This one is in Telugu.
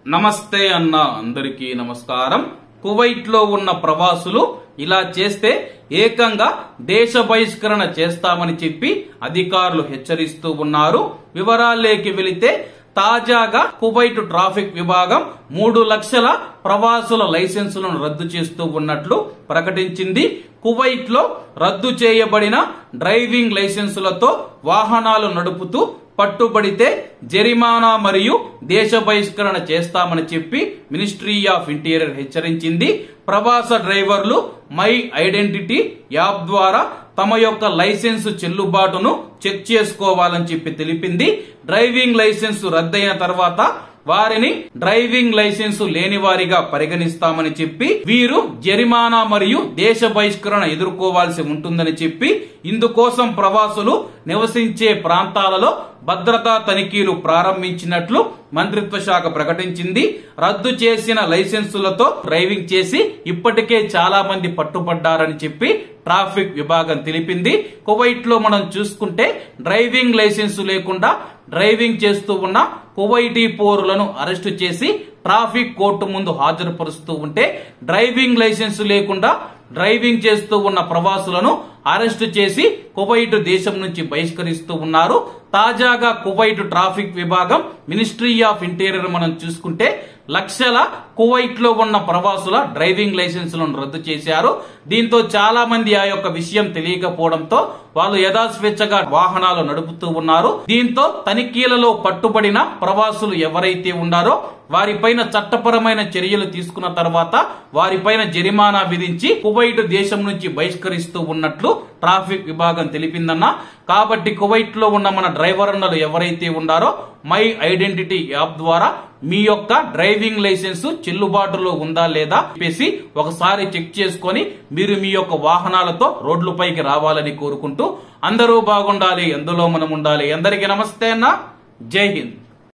నమస్తే అన్న అందరికీ నమస్కారం కువైట్ లో ఉన్న ప్రవాసులు ఇలా చేస్తే ఏకంగా దేశ బహిష్కరణ చేస్తామని చెప్పి అధికారులు హెచ్చరిస్తూ ఉన్నారు వివరాల్లోకి వెళితే తాజాగా కువైట్ ట్రాఫిక్ విభాగం మూడు లక్షల ప్రవాసుల లైసెన్సులను రద్దు చేస్తూ ఉన్నట్లు ప్రకటించింది కువైట్ లో రద్దు చేయబడిన డ్రైవింగ్ లైసెన్సులతో వాహనాలు నడుపుతూ పట్టుబడితే జరిమానా మరియు దేశ బహిష్కరణ చేస్తామని చెప్పి మినిస్ట్రీ ఆఫ్ ఇంటీరియర్ హెచ్చరించింది ప్రవాస డ్రైవర్లు మై ఐడెంటిటీ యాప్ ద్వారా తమ యొక్క లైసెన్స్ చెల్లుబాటును చెక్ చేసుకోవాలని చెప్పి తెలిపింది డ్రైవింగ్ లైసెన్స్ రద్దయిన తర్వాత వారిని డ్రైవింగ్ లైసెన్స్ లేని వారిగా పరిగణిస్తామని చెప్పి వీరు జరిమానా మరియు దేశ బహిష్కరణ ఎదుర్కోవాల్సి ఉంటుందని చెప్పి ఇందుకోసం ప్రవాసులు నివసించే ప్రాంతాలలో భద్రతా తనిఖీలు ప్రారంభించినట్లు మంత్రిత్వ శాఖ ప్రకటించింది రద్దు చేసిన లైసెన్సులతో డ్రైవింగ్ చేసి ఇప్పటికే చాలా మంది పట్టుబడ్డారని చెప్పి ట్రాఫిక్ విభాగం తెలిపింది కువైట్ లో మనం చూసుకుంటే డ్రైవింగ్ లైసెన్స్ లేకుండా డ్రైవింగ్ చేస్తూ ఉన్న కువైటీ పౌరులను అరెస్టు చేసి ట్రాఫిక్ కోర్టు ముందు హాజరుపరుస్తూ ఉంటే డ్రైవింగ్ లైసెన్స్ లేకుండా డ్రైవింగ్ చేస్తూ ఉన్న ప్రవాసులను అరెస్టు చేసి కువైట్ దేశం నుంచి బహిష్కరిస్తూ ఉన్నారు తాజాగా కువైట్ ట్రాఫిక్ విభాగం మినిస్ట్రీ ఆఫ్ ఇంటీరియర్ మనం చూసుకుంటే లక్షల కువైట్ లో ఉన్న ప్రవాసుల డ్రైవింగ్ లైసెన్సులను రద్దు చేశారు దీంతో చాలా మంది ఆ యొక్క విషయం తెలియకపోవడంతో వాళ్ళు యథాస్వేచ్ఛగా వాహనాలు నడుపుతూ ఉన్నారు దీంతో తనిఖీలలో పట్టుబడిన ప్రవాసులు ఎవరైతే ఉన్నారో వారిపైన చట్టపరమైన చర్యలు తీసుకున్న తర్వాత వారిపైన జరిమానా విధించి కువైట్ దేశం నుంచి బహిష్కరిస్తూ ఉన్నట్లు ట్రాఫిక్ విభాగం తెలిపిందన్న కాబట్టి కువైట్ లో ఉన్న మన డ్రైవర్ అన్నలు ఎవరైతే ఉన్నారో మై ఐడెంటిటీ యాప్ ద్వారా మీ యొక్క డ్రైవింగ్ లైసెన్స్ చెల్లుబాటులో ఉందా లేదా చెప్పేసి ఒకసారి చెక్ చేసుకొని మీరు మీ యొక్క వాహనాలతో రోడ్లపైకి రావాలని కోరుకుంటూ అందరూ బాగుండాలి ఎందులో మనం ఉండాలి అందరికీ నమస్తే అన్న జై హింద్